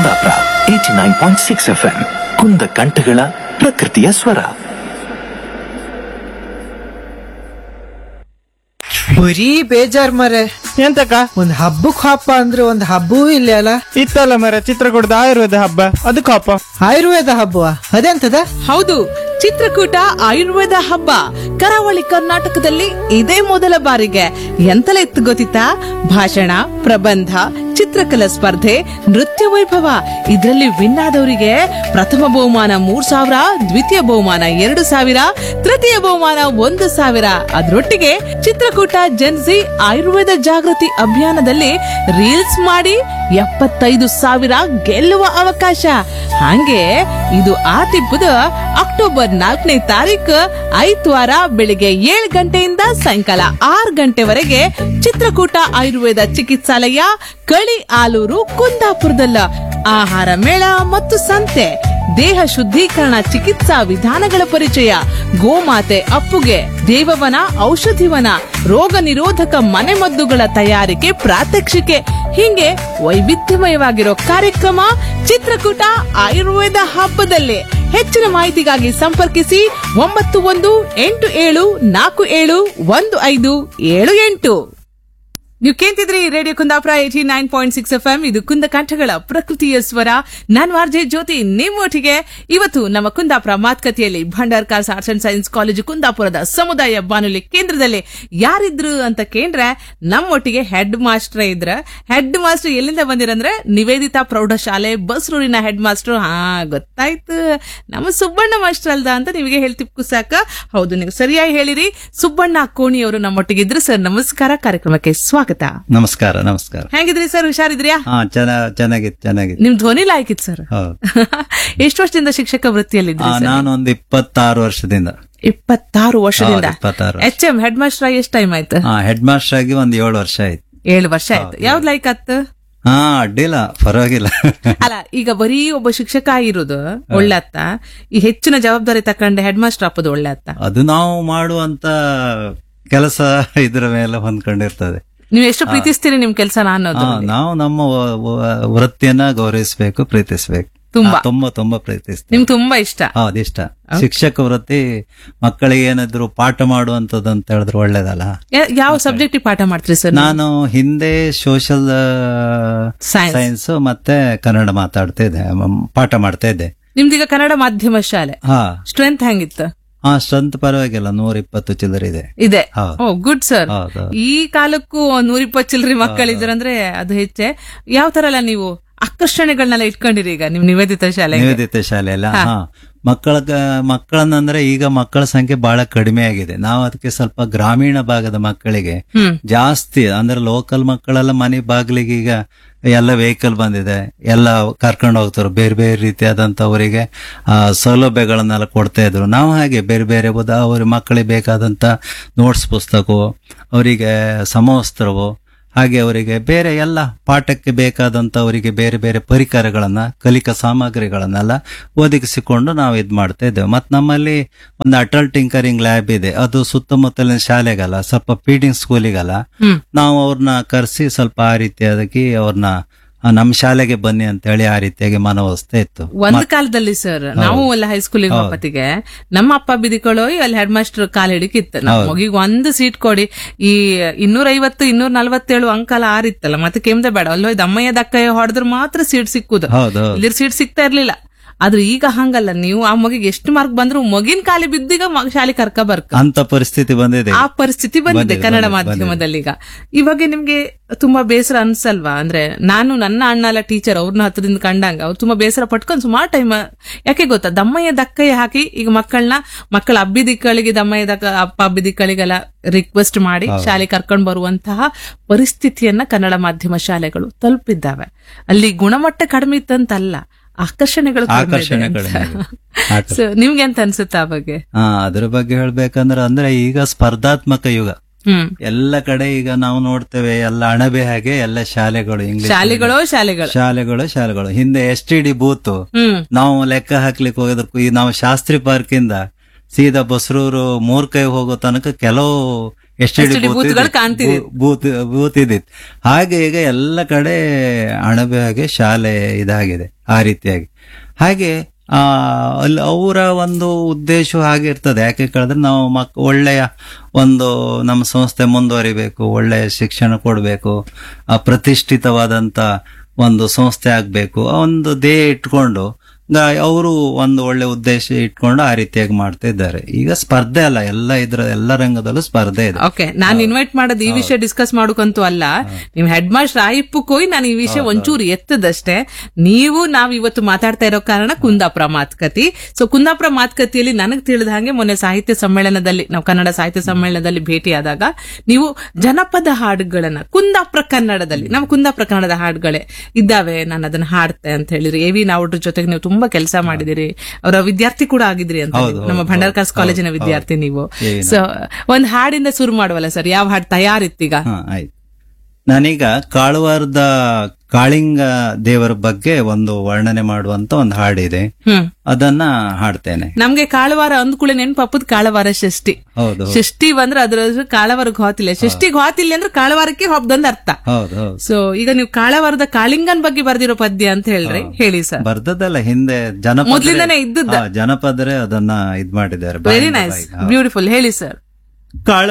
Kundapura eighty nine point six F M ಕುಂದ ಕಂಠಗಳ ಪ್ರಕೃತಿಯ ಸ್ವರ ಬರೀ ಬೇಜಾರ್ ಮರೆ ಎಂತಕ ಒಂದ್ ಹಬ್ಬಕ್ ಹಬ್ಬ ಅಂದ್ರೆ ಒಂದ್ ಹಬ್ಬವೂ ಇಲ್ಲ ಅಲ್ಲ ಇತ್ತಲ್ಲ ಮರ ಚಿತ್ರಕೂಟದ ಆಯುರ್ವೇದ ಹಬ್ಬ ಅದಕ್ಕೆ ಹಬ್ಬ ಆಯುರ್ವೇದ ಹಬ್ಬವ ಅದೆಂತದ ಹೌದು ಚಿತ್ರಕೂಟ ಆಯುರ್ವೇದ ಹಬ್ಬ ಕರಾವಳಿ ಕರ್ನಾಟಕದಲ್ಲಿ ಇದೇ ಮೊದಲ ಬಾರಿಗೆ ಎಂತಲ ಇತ್ತು ಗೊತ್ತಿತ್ತಾ ಭಾಷಣ ಪ್ರಬಂಧ ಚಿತ್ರಕಲಾ ಸ್ಪರ್ಧೆ ನೃತ್ಯ ವೈಭವ ಇದರಲ್ಲಿ ವಿನ್ ಆದವರಿಗೆ ಪ್ರಥಮ ಬಹುಮಾನ ಮೂರ್ ಸಾವಿರ ದ್ವಿತೀಯ ಬಹುಮಾನ ಎರಡು ಸಾವಿರ ತೃತೀಯ ಬಹುಮಾನ ಒಂದು ಸಾವಿರ ಅದರೊಟ್ಟಿಗೆ ಚಿತ್ರಕೂಟ ಜನ್ಸಿ ಆಯುರ್ವೇದ ಜಾಗೃತಿ ಅಭಿಯಾನದಲ್ಲಿ ರೀಲ್ಸ್ ಮಾಡಿ ಎಪ್ಪತ್ತೈದು ಸಾವಿರ ಗೆಲ್ಲುವ ಅವಕಾಶ ಹಾಗೆ ಇದು ಆತಿಬ್ಬದ ಅಕ್ಟೋಬರ್ ನಾಲ್ಕನೇ ತಾರೀಕು ಐದ್ವಾರ ಬೆಳಿಗ್ಗೆ ಏಳು ಗಂಟೆಯಿಂದ ಸಾಯಂಕಾಲ ಆರು ಗಂಟೆವರೆಗೆ ಚಿತ್ರಕೂಟ ಆಯುರ್ವೇದ ಚಿಕಿತ್ಸಾಲಯ ಕಳಿ ಆಲೂರು ಕುಂದಾಪುರದಲ್ಲ ಆಹಾರ ಮೇಳ ಮತ್ತು ಸಂತೆ ದೇಹ ಶುದ್ಧೀಕರಣ ಚಿಕಿತ್ಸಾ ವಿಧಾನಗಳ ಪರಿಚಯ ಗೋಮಾತೆ ಅಪ್ಪುಗೆ ದೇವವನ ಔಷಧಿವನ ರೋಗ ನಿರೋಧಕ ಮನೆಮದ್ದುಗಳ ತಯಾರಿಕೆ ಪ್ರಾತ್ಯಕ್ಷಿಕೆ ಹೀಗೆ ವೈವಿಧ್ಯಮಯವಾಗಿರೋ ಕಾರ್ಯಕ್ರಮ ಚಿತ್ರಕೂಟ ಆಯುರ್ವೇದ ಹಬ್ಬದಲ್ಲಿ ಹೆಚ್ಚಿನ ಮಾಹಿತಿಗಾಗಿ ಸಂಪರ್ಕಿಸಿ ಒಂಬತ್ತು ಒಂದು ಎಂಟು ಏಳು ನಾಲ್ಕು ಏಳು ಒಂದು ಐದು ಏಳು ಎಂಟು ನೀವು ಕೇಂತಿದ್ರಿ radio Kundapura eighty nine point six F M ಇದು ಕುಂದ ಕಂಠಗಳ ಪ್ರಕೃತಿಯ ಸ್ವರ ನಾನು ಆರ್ಜೆ ಜ್ಯೋತಿ ನಿಮ್ಮೊಟ್ಟಿಗೆ ಇವತ್ತು ನಮ್ಮ ಕುಂದಾಪುರ ಮಾತುಕತೆಯಲ್ಲಿ Bhandarkars arts and science college ಕುಂದಾಪುರದ ಸಮುದಾಯ ಬಾನುಲಿ ಕೇಂದ್ರದಲ್ಲಿ ಯಾರಿದ್ರು ಅಂತ ಕೇಂದ್ರೆ ನಮ್ಮೊಟ್ಟಿಗೆ ಹೆಡ್ ಮಾಸ್ಟರ್ ಇದ್ರ ಹೆಡ್ ಮಾಸ್ಟರ್ ಎಲ್ಲಿಂದ ಬಂದಿರಂದ್ರೆ ನಿವೇದಿತಾ ಪ್ರೌಢಶಾಲೆ ಬಸ್ರೂರಿನ ಹೆಡ್ ಮಾಸ್ಟರ್ ಹಾ ಗೊತ್ತಾಯ್ತು ನಮ್ಮ ಸುಬ್ಬಣ್ಣ ಮಾಸ್ಟರ್ ಅಲ್ದ ಅಂತ ನಿಮಗೆ ಹೇಳ್ತಿಪ್ಪು ಸಾಕ ಹೌದು ನೀವು ಸರಿಯಾಗಿ ಹೇಳಿರಿ ಸುಬ್ಬಣ್ಣ ಕೋಣಿಯವರು ನಮ್ಮೊಟ್ಟಿಗೆ ಇದ್ರು ಸರ್ ನಮಸ್ಕಾರ ಕಾರ್ಯಕ್ರಮಕ್ಕೆ ಸ್ವಾಗತ ನಮಸ್ಕಾರ ನಮಸ್ಕಾರ ಹೆಂಗಿದ್ರಿ ಸರ್ ಹುಷಾರಿದ್ರ್ಯಾ ಹಾ ಚೆನ್ನ ಚೆನ್ನಾಗಿತ್ತು ಚೆನ್ನಾಗಿತ್ತು ನಿಮ್ ಧ್ವನಿ ಲಾಯ್ಕಿತ್ ಸರ್ ಹೌದು ಎಷ್ಟು ವರ್ಷದಿಂದ ಶಿಕ್ಷಕ ವೃತ್ತಿಯಲ್ಲಿದ್ರಿ ಆ, ಸರ್ ನಾನೊಂದು ಇಪ್ಪತ್ತಾರು ವರ್ಷದಿಂದ ಇಪ್ಪತ್ತಾರು ವರ್ಷದಿಂದ ಹೌದು, ಇಪ್ಪತ್ತಾರು ವರ್ಷ. ಎಚ್ ಎಂ ಹೆಡ್ ಮಾಸ್ಟರ್ ಆಗಿ ಎಷ್ಟು ಟೈಮ್ ಆಯ್ತು ಹಾ ಹೆಡ್ ಮಾಸ್ಟರ್ ಆಗಿ ಒಂದ್ ಏಳು ವರ್ಷ ಆಯ್ತು ಏಳು ವರ್ಷ ಆಯ್ತು ಯಾವ್ದು ಲೈಕ್ ಆತ್ ಹಾ ಅಡ್ಡಿಲ್ಲ ಪರವಾಗಿಲ್ಲ ಅಲ್ಲ ಈಗ ಬರೀ ಒಬ್ಬ ಶಿಕ್ಷಕ ಆಗಿರೋದು ಒಳ್ಳೆ ಅತ್ತ ಈ ಹೆಚ್ಚಿನ ಜವಾಬ್ದಾರಿ ತಕೊಂಡೆ ಹೆಡ್ ಮಾಸ್ಟರ್ ಹಾಕೋದು ಒಳ್ಳೆ ಅತ್ತ ಅದು ನಾವು ಮಾಡುವಂತ ಕೆಲಸ ಇದ್ರ ಮೇಲೆ ಹೊಂದ್ಕೊಂಡಿರ್ತದೆ ನೀವು ಎಷ್ಟು ಪ್ರೀತಿಸ್ತೀರಿ ನಿಮ್ ಕೆಲಸ ಅನ್ನೋದು ಹಾ ನಾವು ನಮ್ಮ ವ- ವ- ವೃತ್ತಿಯನ್ನ ಗೌರವಿಸಬೇಕು ಪ್ರೀತಿಸ್ಬೇಕು ತುಂಬಾ. ಹಾ, ತುಂಬಾ ತುಂಬಾ ಪ್ರೀತಿಸ್ತೀವಿ ನಿಮ್ಗೆ ತುಂಬಾ ಇಷ್ಟ ಹೌದು ಇಷ್ಟ ಶಿಕ್ಷಕ ವೃತ್ತಿ ಮಕ್ಕಳಿಗೆ ಏನಾದ್ರು ಪಾಠ ಮಾಡುವಂತದ್ದು ಅಂತ ಹೇಳಿದ್ರೆ ಒಳ್ಳೇದಲ್ಲ ಯಾ- ಯಾವ ಸಬ್ಜೆಕ್ಟ್ ಪಾಠ ಮಾಡ್ತೀರಿ ಸರ್ ನಾನು ಹಿಂದೆ ಸೋಷಲ್ Science. ಸೈನ್ಸ್ ಮತ್ತೆ ಕನ್ನಡ ಮಾತಾಡ್ತಾ ಇದ್ದೆ ಮ್, ಪಾಠ ಮಾಡ್ತಾ ಇದ್ದೆ ನಿಮ್ದೀಗ ಕನ್ನಡ ಮಾಧ್ಯಮ ಶಾಲೆ ಹಾ ಸ್ಟ್ರೆಂತ್ ಹೆಂಗಿತ್ತು ಹಾ ಸ್ಟ್ರೆಂತ್ ಪರವಾಗಿಲ್ಲ ನೂರ ಇಪ್ಪತ್ತು ಚಿಲ್ಲರ್ ಇದೆ ಇದೆ ಹೌದು. ಓ ಗುಡ್ ಸರ್ ಹೌದು. ಈ ಕಾಲಕ್ಕೂ ನೂರಿಪ್ಪತ್ತು ಚಿಲ್ಲರಿ ಮಕ್ಕಳಿದ್ರಂದ್ರೆ ಅದು ಹೆಚ್ಚೆ ಯಾವ ತರ ಎಲ್ಲ ನೀವು ಆಕರ್ಷಣೆಗಳನ್ನೆಲ್ಲ ಇಟ್ಕೊಂಡಿರಿ ಈಗ ನಿಮ್ ನಿವೇದಿತ ಶಾಲೆ ನಿವೇದಿತ ಶಾಲೆ ಎಲ್ಲ ಹಾ ಮಕ್ಕಳ ಮಕ್ಕಳನ್ನಂದ್ರೆ ಈಗ ಮಕ್ಕಳ ಸಂಖ್ಯೆ ಬಹಳ ಕಡಿಮೆ ಆಗಿದೆ ನಾವು ಅದಕ್ಕೆ ಸ್ವಲ್ಪ ಗ್ರಾಮೀಣ ಭಾಗದ ಮಕ್ಕಳಿಗೆ ಹ್ಮ್ ಜಾಸ್ತಿ ಅಂದ್ರೆ ಲೋಕಲ್ ಮಕ್ಕಳೆಲ್ಲ ಮನೆ ಬಾಗಿಲಿಗೆ ಈಗ ಎಲ್ಲ ವೆಹಿಕಲ್ ಬಂದಿದೆ ಎಲ್ಲ ಕರ್ಕೊಂಡು ಹೋಗ್ತಾರೆ ಬೇರೆ ಬೇರೆ ರೀತಿಯಾದಂತ ಅವರಿಗೆ ಆ, ಸೌಲಭ್ಯಗಳನ್ನೆಲ್ಲ ಕೊಡ್ತಾ ಇದ್ರು ನಾವು ಹಾಗೆ ಬೇರೆ ಬೇರೆ ಉದಾ ಅವ್ರ ಮಕ್ಕಳಿಗೆ ಬೇಕಾದಂತ ನೋಟ್ಸ್ ಪುಸ್ತಕವು ಅವರಿಗೆ ಸಮವಸ್ತ್ರವು ಹಾಗೆ ಅವರಿಗೆ ಬೇರೆ ಎಲ್ಲ ಪಾಠಕ್ಕೆ ಬೇಕಾದಂತ ಅವರಿಗೆ ಬೇರೆ ಬೇರೆ ಪರಿಕರಗಳನ್ನ ಕಲಿಕಾ ಸಾಮಗ್ರಿಗಳನ್ನೆಲ್ಲ ಒದಗಿಸಿಕೊಂಡು ನಾವು ಇದ್ ಮಾಡ್ತಾ ಇದ್ದೇವೆ ಮತ್ ನಮ್ಮಲ್ಲಿ ಒಂದು ಅಟಲ್ ಟಿಂಕರಿಂಗ್ ಲ್ಯಾಬ್ ಇದೆ ಅದು ಸುತ್ತಮುತ್ತಲಿನ ಶಾಲೆಗಲ್ಲ ಸ್ವಲ್ಪ ಫೀಡಿಂಗ್ ಸ್ಕೂಲಿಗಲ್ಲ ಹ್ಮ್ ನಾವು ಅವ್ರನ್ನ ಕರೆಸಿ ಸ್ವಲ್ಪ ಆ ರೀತಿಯಾಗಿ ಅವ್ರನ್ನ ಆ, ನಮ್ಮ ಶಾಲೆಗೆ ಬನ್ನಿ ಅಂತ ಹೇಳಿ ಆ ರೀತಿಯಾಗಿ ಮನವೊಲಿಸ್ತಾ ಇತ್ತು ಒಂದ್ ಕಾಲದಲ್ಲಿ ಸರ್ ನಾವು ಎಲ್ಲ ಹೈಸ್ಕೂಲಿಗೆ ಹೋಗ್ಬತ್ತಿಗೆ ನಮ್ಮ ಅಪ್ಪ ಬಿದಿಕೊಳ್ಳೋ ಅಲ್ಲಿ ಹೆಡ್ ಮಾಸ್ಟರ್ ಕಾಲ್ ಹಿಡಿಕಿತ್ತು ನಮ್ಮ ಮಗಿಗೆ ಒಂದು ಸೀಟ್ ಕೊಡಿ ಈ ಇನ್ನೂರ ಐವತ್ತು ಇನ್ನೂರ ನಲ್ವತ್ತೇಳು ಅಂಕಲ ಆರಿತ್ತಲ್ಲ ಮತ್ತೆ ಕೆಮ್ದೆ ಬೇಡ ಅಲ್ಲೋ ದಮ್ಮಯ್ಯ ದಕ್ಕಯ್ಯ ಹೊಡೆದ್ರೆ ಮಾತ್ರ ಸೀಟ್ ಸಿಕ್ಕುದು ಹೌದು ಇಲ್ಲಿ ಸೀಟ್ ಸಿಗ್ತಾ ಇರ್ಲಿಲ್ಲ ಆದ್ರೆ ಈಗ ಹಂಗಲ್ಲ ನೀವು ಆ ಮಗಿಗೆ ಎಷ್ಟು ಮಾರ್ಕ್ ಬಂದ್ರು ಮಗಿನ ಕಾಲಿ ಬಿದ್ದೀಗ ಮ- ಶಾಲೆ ಕರ್ಕ ಬರ್ಕ ಅಂತ ಪರಿಸ್ಥಿತಿ ಬಂದಿದೆ ಆ ಪರಿಸ್ಥಿತಿ ಬಂದಿದೆ ಬಂದಿದೆ, ಕನ್ನಡ ಬಂದಿದೆ, ಮಾಧ್ಯಮದಲ್ಲಿ ಈಗ ಇವಾಗ ನಿಮ್ಗೆ ತುಂಬಾ ಬೇಸರ ಅನ್ಸಲ್ವಾ ಅಂದ್ರೆ ನಾನು ನನ್ನ ಅಣ್ಣ ಎಲ್ಲ ಟೀಚರ್ ಅವ್ರನ್ನ ಹತ್ರದಿಂದ ಕಂಡಂಗ ಅವ್ರು ತುಂಬಾ ಬೇಸರ ಪಟ್ಕೊಂಡು ಸುಮಾರು ಟೈಮ್ ಯಾಕೆ ಗೊತ್ತಾ ದಮ್ಮಯ್ಯ ದಕ್ಕಯ್ಯ ಹಾಕಿ ಈಗ ಮಕ್ಕಳನ್ನ ಮಕ್ಕಳ ಅಬ್ಬಿದಿಕ್ಕಳಿಗೆ ದಮ್ಮಯ್ಯ ದಕ್ಕ ಅಪ್ಪ ಅಬ್ಬಿದಿಕ್ಕಳಿಗೆಲ್ಲ ರಿಕ್ವೆಸ್ಟ್ ಮಾಡಿ ಶಾಲೆ ಕರ್ಕೊಂಡು ಬರುವಂತಹ ಪರಿಸ್ಥಿತಿಯನ್ನ ಕನ್ನಡ ಮಾಧ್ಯಮ ಶಾಲೆಗಳು ತಲುಪಿದ್ದಾವೆ ಅಲ್ಲಿ ಗುಣಮಟ್ಟ ಕಡಿಮೆ ಇತ್ತಂತಲ್ಲ ಆಕರ್ಷಣೆಗಳು ಕಡಿಮೆ ಇದೆ ಆಕರ್ಷಣೆ ಅಂತ. ಕಡಿಮೆ ಇದೆ. ಆಕರ್ಷಣೆ. So, ನಿಮ್ಗೆ ಎಂತ ಅನ್ಸುತ್ತೆ ಆ ಬಗ್ಗೆ ಹಾ ಅದ್ರ ಬಗ್ಗೆ ಹೇಳ್ಬೇಕಂದ್ರೆ ಅಂದ್ರೆ ಈಗ ಸ್ಪರ್ಧಾತ್ಮಕ ಯುಗ ಹ್ಮ್ ಎಲ್ಲ ಕಡೆ ಈಗ ನಾವು ನೋಡ್ತೇವೆ ಎಲ್ಲ ಅಣಬೆ ಹಾಗೆ ಎಲ್ಲ ಶಾಲೆಗಳು ಇಂಗ್ಲಿಷ್ ಶಾಲೆಗಳೋ ಶಾಲೆಗಳು ಶಾಲೆಗಳು ಶಾಲೆಗಳು ಹಿಂದೆ ಎಸ್ ಟಿ ಡಿ ಬೂತ್ ಹ್ಮ್ ನಾವು ಲೆಕ್ಕ ಹಾಕ್ಲಿಕ್ಕೆ ಹೋಗೋದಕ್ಕೂ ಈ ನಾವು ಶಾಸ್ತ್ರಿ ಪಾರ್ಕ್ ಇಂದ ಸೀದಾ ಬಸ್ರೂರು ಮೂರ್ಕೈ ಹೋಗೋ ತನಕ ಕೆಲವು ಎಸ್ STD ಬೂತ್ಗಳು ಕಾಣ್ತಿದ್ದಿತ್ತು. ಬೂತ್ ಬೂತ್ ಇದ್ದಿತ್ತು ಹಾಗೆ ಈಗ ಎಲ್ಲ ಕಡೆ ಅಣಬೆ ಹಾಗೆ ಶಾಲೆ ಇದಾಗಿದೆ ಆ ರೀತಿಯಾಗಿ ಹಾಗೆ ಆ ಅಲ್ಲಿ ಅವರ ಒಂದು ಉದ್ದೇಶ ಹಾಗೆ ಇರ್ತದೆ ಯಾಕೆ ಕೇಳಿದ್ರೆ ನಾವು ಮಕ್ ಒಳ್ಳೆಯ ಒಂದು ನಮ್ಮ ಸಂಸ್ಥೆ ಮುಂದುವರಿಬೇಕು ಒಳ್ಳೆಯ ಶಿಕ್ಷಣ ಕೊಡಬೇಕು ಆ ಪ್ರತಿಷ್ಠಿತವಾದಂತ ಒಂದು ಸಂಸ್ಥೆ ಆಗ್ಬೇಕು ಆ ಒಂದು ಧ್ಯೇಯ ಇಟ್ಕೊಂಡು ಅವರು ಒಂದು ಒಳ್ಳೆ ಉದ್ದೇಶ ಇಟ್ಕೊಂಡು ಆ ರೀತಿಯಾಗಿ ಮಾಡ್ತಾ ಇದ್ದಾರೆ ಈಗ ಸ್ಪರ್ಧೆ ಅಲ್ಲ ಎಲ್ಲ ಇದ್ರ ಎಲ್ಲ ರಂಗದಲ್ಲೂ ಸ್ಪರ್ಧೆ ಇದೆ ಓಕೆ ನಾನು ಇನ್ವೈಟ್ ಮಾಡೋದು ಈ ವಿಷಯ ಡಿಸ್ಕಸ್ ಮಾಡೋಕಂತೂ ಅಲ್ಲ ನಿಮ್ ಹೆಡ್ ಮಾಸ್ಟರ್ ಆಯಿಪ್ಪಕ್ಕೆ ಹೋಗಿ ನಾನು ಈ ವಿಷಯ ಒಂಚೂರು ಎತ್ತದಷ್ಟೇ ನೀವು ನಾವ್ ಇವತ್ತು ಮಾತಾಡ್ತಾ ಇರೋ ಕಾರಣ ಕುಂದಾಪುರ ಮಾತುಕತೆ ಸೊ ಕುಂದಾಪುರ ಮಾತುಕತೆಯಲ್ಲಿ ನನಗೆ ತಿಳಿದ ಹಾಗೆ ಮೊನ್ನೆ ಸಾಹಿತ್ಯ ಸಮ್ಮೇಳನದಲ್ಲಿ ನಾವು ಕನ್ನಡ ಸಾಹಿತ್ಯ ಸಮ್ಮೇಳನದಲ್ಲಿ ಭೇಟಿಯಾದಾಗ ನೀವು ಜನಪದ ಹಾಡುಗಳನ್ನ ಕುಂದಾಪುರ ಕನ್ನಡದಲ್ಲಿ ನಮ್ಮ ಕುಂದಾಪುರ ಕನ್ನಡದ ಹಾಡುಗಳೇ ಇದ್ದಾವೆ ನಾನು ಅದನ್ನ ಹಾಡ್ತೆ ಅಂತ ಹೇಳಿರಿ ಎ ವಿ ನಾವುಡ್ರ ಜೊತೆಗೆ ನೀವು ತುಂಬಾ ಕೆಲಸ ಮಾಡಿದಿರಿ ಅವರ ವಿದ್ಯಾರ್ಥಿ ಕೂಡ ಆಗಿದ್ರಿ ಅಂತ ಹೌದು, ನೀವು. ನಮ್ಮ ಹೌದು, ಭಂಡಾರ್ಕಾಸ್ ಹೌದು, ಕಾಲೇಜಿನ ಹೌದು. ವಿದ್ಯಾರ್ಥಿ ನೀವು ಎ ವಿ ಸೊ ಒಂದ್ ಹಾಡಿಂದ ಶುರು ಮಾಡುವಲ್ಲ ಸರ್ ಯಾವ ಹಾಡು ತಯಾರಿತ್ತೀಗ ಹಾ ಆಯ್ತು ನಾನೀಗ ಕಾಳುವಾರದ ಕಾಳಿಂಗ ದೇವರ ಬಗ್ಗೆ ಒಂದು ವರ್ಣನೆ ಮಾಡುವಂತ ಒಂದು ಹಾಡಿದೆ ಹ್ಮ್ ಅದನ್ನ ಹಾಡ್ತೇನೆ ನಮ್ಗೆ ಕಾಳವಾರ ಅಂದ್ಕೂಳೆ ನೆನ್ಪಪ್ಪದ್ ಕಾಳವಾರ ಷಷ್ಠಿ ಹೌದು ಹೌದು ಷಷ್ಠಿ ಬಂದ್ರೆ ಅದ್ರ ಕಾಳವಾರಕ್ಕೆ ಹೋತಿಲ್ಲ ಷಷ್ಠಿಗೆ ಹೋತಿಲ್ಲ ಅಂದ್ರೆ ಕಾಳವಾರಕ್ಕೆ ಹಬ್ಬದೊಂದು ಅರ್ಥ ಹೌದು ಹೌದು ಸೊ ಈಗ ನೀವು ಕಾಳವಾರದ ಕಾಳಿಂಗನ್ ಬಗ್ಗೆ ಬರ್ದಿರೋ ಪದ್ಯ ಅಂತ ಹೇಳ್ರಿ ಹೇಳಿ ಸರ್ ಬರ್ದದಲ್ಲ ಹಿಂದೆ ಜನಪದ ಮೊದ್ಲಿಂದನೇ ಇದ್ದದ್ದ? ಜನಪದರೇ ಅದನ್ನ ಇದ್ ಮಾಡಿದ್ದಾರೆ ವೆರಿ ಬಾಯಿಂದ ನೈಸ್ ಬಾಯಿಗೆ. ಹೌದು. ಬ್ಯೂಟಿಫುಲ್ ಹೇಳಿ ಸರ್ ಕಾಳ